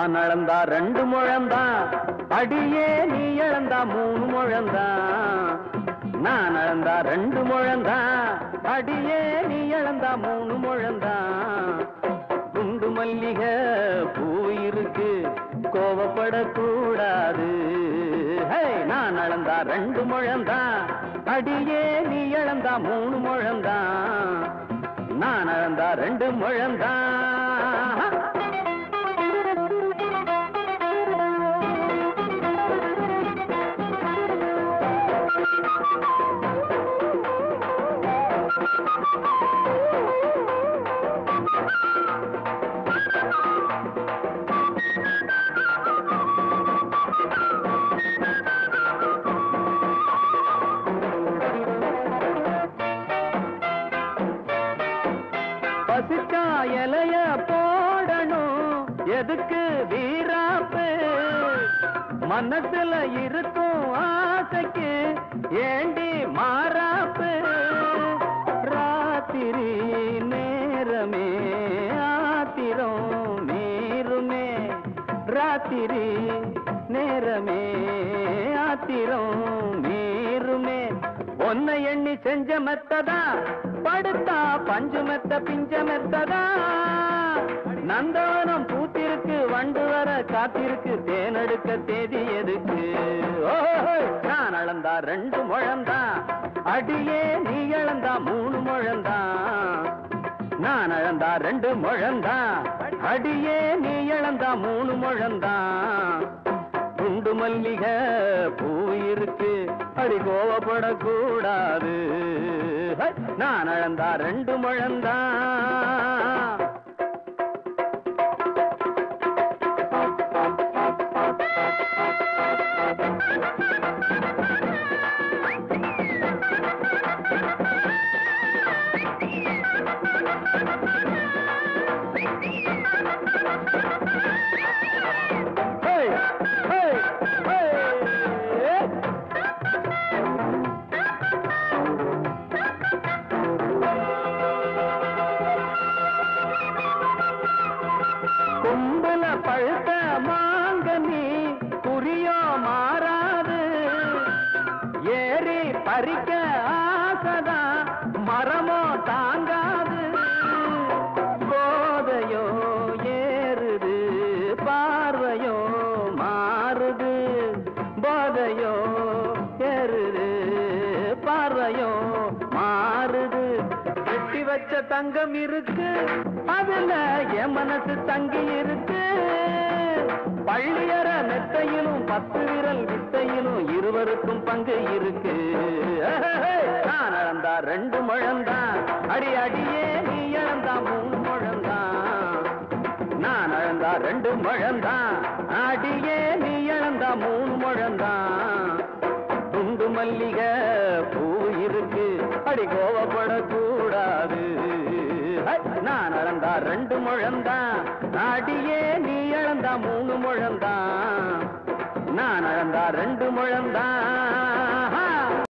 நான் அளந்தா ரெண்டு முழந்தான் அடியே நீ இழந்தா மூணு முழந்தான் நான் அளந்தா ரெண்டு முழந்தான் அடியே நீ இழந்தா மூணு முழந்தான் குண்டு மல்லிகை பூ இருக்கு கோவப்படக்கூடாது ஹே, நான் அளந்தா ரெண்டு முழந்தான் அடியே நீ இழந்தா மூணு முழந்தான் நான் அளந்தா ரெண்டு முழந்தான் பசிச்சா இலைய போடணும் எதுக்கு வீராப்பு மனசுல இருக்கும் ஆசைக்கு ஏண்டி மாறாப்பு ராத்திரி நேரமே ஆத்திரம் மீறுமே ராத்திரி நேரமே ஆத்திரம் மீறுமே ஒன்னை எண்ணி செஞ்ச மெத்ததா படுத்தா பஞ்சு மெத்த பிஞ்ச மெத்ததா நந்தவனம் பூத்திருக்கு வண்டு வர காத்திருக்கு தேனெடுக்க தேதி எதுக்கு ஓஹோய், நான் அளந்தா ரெண்டு முழந்தா அடியே நீ இழந்தா மூணு முழந்தா நான் அளந்தா ரெண்டு முழந்தா அடியே நீ இழந்தா மூணு முழந்தா குண்டு மல்லிகை பூ இருக்கு அடி கோவப்படக்கூடாது ஹை, நான் அளந்தா ரெண்டு முழந்தா ஹே, ஹே, ஹே. கும்பல பழுத்த மாங்கனி குறியோ மாறாது ஏறி பறிக்க ஆசதா மரமோ தாங்காது போதையோ ஏறுது பார்வையோ மாறுது போதையோ ஏறுது பார்வையோ மாறுது வெட்டி வச்ச தங்கம் இருக்கு அதுல என் மனசு தங்கி இருக்கு பள்ளியற மெத்தையிலும் பத்து விரல் வித்தையிலும் இருவருக்கும் பங்கு இருக்கு நான் இழந்தா ரெண்டு முழந்தான் அடி அடியே நீ இழந்தா மூணு முழந்தான் நான் இழந்தா ரெண்டு முழந்தான் அடியே நீ இழந்தா மூணு முழந்தான் குண்டு மல்லிகை பூ இருக்கு அடி கோவப்படக்கூடாது ஹை, நான் இழந்தா ரெண்டு முழந்தான் அடியே நீ இழந்தா மூணு முழந்தான் நான் இழந்தா ரெண்டு முழந்தான்